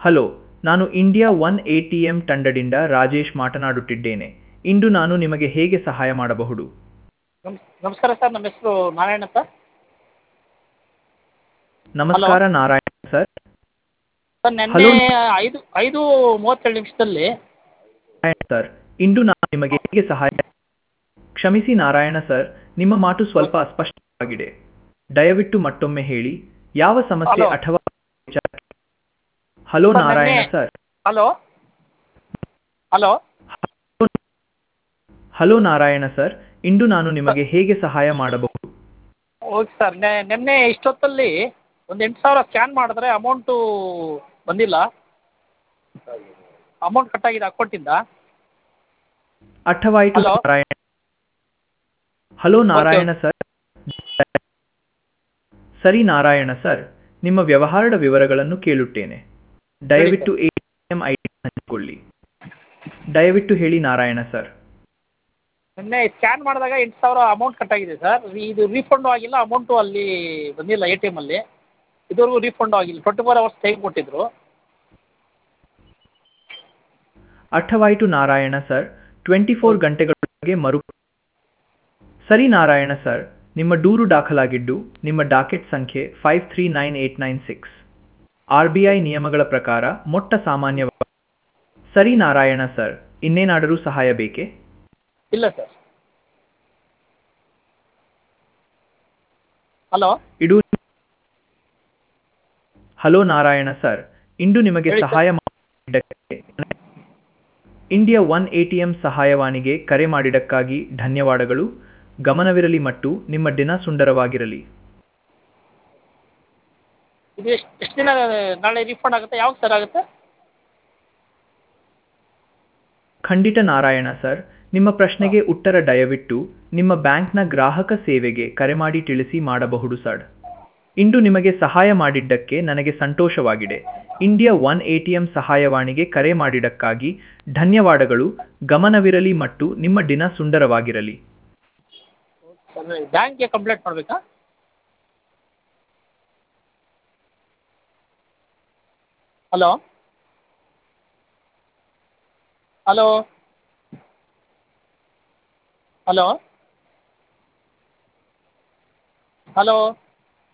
Hello ನಾನು India One A T M ತಂಡದಿಂದ ರಾಜೇಶ್ ಮಾತನಾಡುತ್ತಿದ್ದೇನೆ ಇಂದು ನಾನು ನಿಮಗೆ ಹೇಗೆ ಸಹಾಯ ಮಾಡಬಹುದು ನಮ್ಸ್ ನಮಸ್ಕಾರ ಸರ್ ನಮ್ಮ ಹೆಸರು ನಾರಾಯಣ ಸರ್ ನಮಸ್ಕಾರ ನಾರಾಯಣ ಸರ್ ಸರ್ ನಿನ್ನೆ Hello. ಐದು ಐದು ಮೂವತ್ತೇಳು ನಿಮಿಷದಲ್ಲಿ ನಾರಾಯಣ ಸರ್ ಇಂದು ನಾನು ನಿಮಗೆ ಹೇಗೆ ಸಹಾಯ ಕ್ಷಮಿಸಿ ನಾರಾಯಣ ಸರ್ ನಿಮ್ಮ ಮಾತು ಸ್ವಲ್ಪ ಅಸ್ಪಷ್ಟವಾಗಿದೆ ದಯವಿಟ್ಟು ಮತ್ತೊಮ್ಮೆ ಹೇಳಿ ಯಾವ ಸಮಸ್ಯೆ Hello. ಅಥವಾ ವಿಚಾರಕ್ಕೆ? ಹಲೋ ಸರ್, ನಾರಾಯಣ ನೆನ್ನೆ- sir hello hello hello Narayana sir ಇಂದು ನಾನು ನಿಮಗೆ ಹೇಗೆ ಸಹಾಯ ಮಾಡಬಹುದು ಓಕೆ ಸರ್ ನಿನ್ನೆ ಇಷ್ಟೊತ್ತಲ್ಲಿ ಒಂದು ಎಂಟು ಸಾವಿರ ಸ್ಕ್ಯಾನ್ ಮಾಡಿದ್ರೆ ಅಮೌಂಟು ಬಂದಿಲ್ಲ ಅಮೌಂಟ್ ಕಟ್ಟಾಗಿದೆ ಅಕೌಂಟಿಂದ ಅರ್ಥವಾಯಿತು Hello. Narayana hello Narayana sir ಸರಿ ನಾರಾಯಣ ಸರ್ ನಿಮ್ಮ ವ್ಯವಹಾರದ ವಿವರಗಳನ್ನು ಕೇಳುತ್ತೇನೆ ದಯವಿಟ್ಟು ಎ ಎಂ ಐ ಡಿ ಹಂಚಿಕೊಳ್ಳಿ ದಯವಿಟ್ಟು ಹೇಳಿ ನಾರಾಯಣ ಸರ್ ನಿನ್ನೆ ಸ್ಕ್ಯಾನ್ ಮಾಡಿದಾಗ ಎಂಟು ಸಾವಿರ ಅಮೌಂಟ್ ಕಟ್ಟಾಗಿದೆ ಸರ್ ಇದು ರೀಫಂಡು ಆಗಿಲ್ಲ ಅಮೌಂಟು ಅಲ್ಲಿ ಬಂದಿಲ್ಲ ಎ ಟಿ ಎಮಲ್ಲಿ ಇದುವರೆಗೂ ರೀಫಂಡು ಆಗಿಲ್ಲ ಟ್ವೆಂಟಿ ಫೋರ್ ಅವರ್ಸ್ ಟೈಮ್ ಕೊಟ್ಟಿದ್ರು ಅರ್ಥವಾಯಿತು ನಾರಾಯಣ ಸರ್ ಟ್ವೆಂಟಿ ಫೋರ್ ಗಂಟೆಗಳೊಳಗೆ ಮರು ಸರಿ ನಾರಾಯಣ ಸರ್ ನಿಮ್ಮ ದೂರು ದಾಖಲಾಗಿದ್ದು ನಿಮ್ಮ ಡಾಕೆಟ್ ಸಂಖ್ಯೆ five three nine eight nine six R B I ನಿಯಮಗಳ ಪ್ರಕಾರ ಮೊಟ್ಟ ಸಾಮಾನ್ಯ ಸರಿ ನಾರಾಯಣ ಸರ್ ಇನ್ನೇನಾದರೂ ಸಹಾಯ ಬೇಕೇ ಇಲ್ಲ ಸರ್ ಹಲೋ ಇಡು ಹಲೋ ನಾರಾಯಣ ಸರ್ ಇಂದು ನಿಮಗೆ ಹೇಳಿ ಸರ್. ಸಹಾಯ ಮಾಡಿದ್ದಕ್ಕೆ ಇಂಡಿಯಾ ಒನ್ ಎಟಿಎಂ ಸಹಾಯವಾಣಿಗೆ ಕರೆ ಮಾಡಿದ್ದಕ್ಕಾಗಿ ಧನ್ಯವಾದಗಳು ಗಮನವಿರಲಿ ಮತ್ತು ನಿಮ್ಮ ದಿನ ಸುಂದರವಾಗಿರಲಿ ಇದು ಎಷ್ಟು ಎಷ್ಟು ದಿನ ನಾಳೆ ರೀಫಂಡ್ ಆಗುತ್ತೆ ಯಾವಾಗ ಸರ್ ಆಗುತ್ತೆ ಖಂಡಿತ ನಾರಾಯಣ ಸರ್ ನಿಮ್ಮ ಪ್ರಶ್ನೆಗೆ ಉತ್ತರ ದಯವಿಟ್ಟು ನಿಮ್ಮ ಬ್ಯಾಂಕ್ನ ಗ್ರಾಹಕ ಸೇವೆಗೆ ಕರೆ ಮಾಡಿ ತಿಳಿಸಿ ಮಾಡಬಹುದು ಸರ್ ಇಂದು ನಿಮಗೆ ಸಹಾಯ ಮಾಡಿದ್ದಕ್ಕೆ ನನಗೆ ಸಂತೋಷವಾಗಿದೆ ಇಂಡಿಯಾ ಒನ್ ಎಟಿಎಂ ಸಹಾಯವಾಣಿಗೆ ಕರೆ ಮಾಡಿದ್ದಕ್ಕಾಗಿ ಧನ್ಯವಾದಗಳು ಗಮನವಿರಲಿ ಮತ್ತು ನಿಮ್ಮ ದಿನ ಸುಂದರವಾಗಿರಲಿ ಸರ್ ಬ್ಯಾಂಕ್ಗೆ ಕಂಪ್ಲೇಂಟ್ ಮಾಡಬೇಕಾ ಹಲೋ ಹಲೋ ಹಲೋ ಹಲೋ